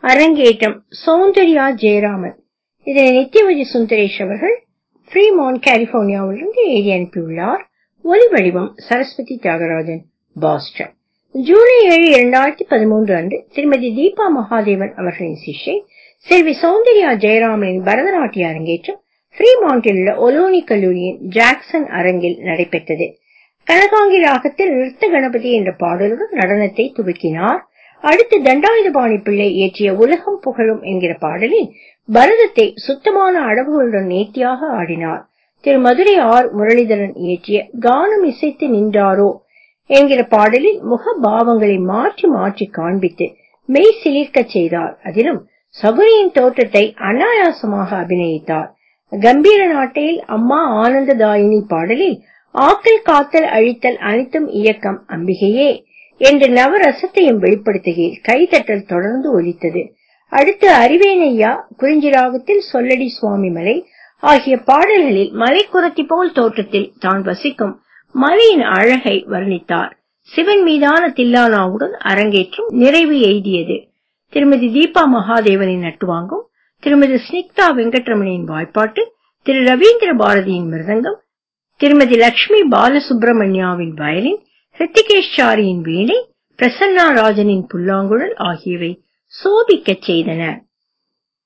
அரங்கேற்றம் சௌந்தர்யா ஜெயராமன் இதனை நித்யவதி சுந்தரேஷ் அவர்கள் ஃப்ரீமான் கலிபோர்னியாவிலிருந்து எழுதி அனுப்பியுள்ளார் ஒலி வடிவம் சரஸ்வதி தியாகராஜன் பாஸ்டன் ஜூலை ஏழு இரண்டாயிரத்தி பதிமூன்று அன்று திருமதி தீபா மகாதேவன் அவர்களின் சிஷ்யை செல்வி சௌந்தர்யா ஜெயராமனின் பரதநாட்டிய அரங்கேற்றம் ஃப்ரீமாண்டில் உள்ள ஒலோனி கல்லூரியின் ஜாக்சன் அரங்கில் நடைபெற்றது கனகாங்கி ராகத்தில் நிறுத்த கணபதி என்ற பாடலுடன் நடனத்தை துவக்கினார் அடுத்து தண்டாயுதபாணி பிள்ளை இயற்றிய உலகம் புகழும் என்கிற பாடலில் பரதத்தை சுத்தமான அடவுகளுடன் நேர்த்தியாக ஆடினார் திரு மதுரை ஆர் முரளிதரன் இயற்றிய கானம் இசைத்து நின்றாரோ என்கிற பாடலில் முக பாவங்களை மாற்றி மாற்றி காண்பித்து மெய் சிலிர்க்கச் செய்தார் அதிலும் சகுனியின் தோற்றத்தை அனாயாசமாக அபிநயித்தார் கம்பீர நாட்டையில் அம்மா ஆனந்ததாயினி பாடலில் ஆக்கல் காத்தல் அழித்தல் அனைத்தும் இயக்கம் அம்பிகையே என்று நவரசத்தையும் வெளிப்படுத்துகையில் கைதட்டல் தொடர்ந்து ஒலித்தது அடுத்து அறிவேனையா குறிஞ்சிராகத்தில் சொல்லடி சுவாமி மலை ஆகிய பாடல்களில் மலை குரத்தி போல் தோற்றத்தில் தான் வசிக்கும் மலையின் அழகை வர்ணித்தார் சிவன் மீதான தில்லானாவுடன் அரங்கேற்றம் நிறைவு எய்தியது திருமதி தீபா மகாதேவனின் நட்டுவாங்கும் திருமதி ஸ்னிக்தா வெங்கட்ரமணியின் வாய்ப்பாட்டு திரு ரவீந்திர பாரதியின் மிருதங்கம் திருமதி லட்சுமி பாலசுப்ரமணியாவின் வயலின் ஹிருத்திகேஷ் சாரியின் வீணை பிரசன்னா ராஜனின் புல்லாங்குழல் ஆகியவை சோபிக்கச் செய்தன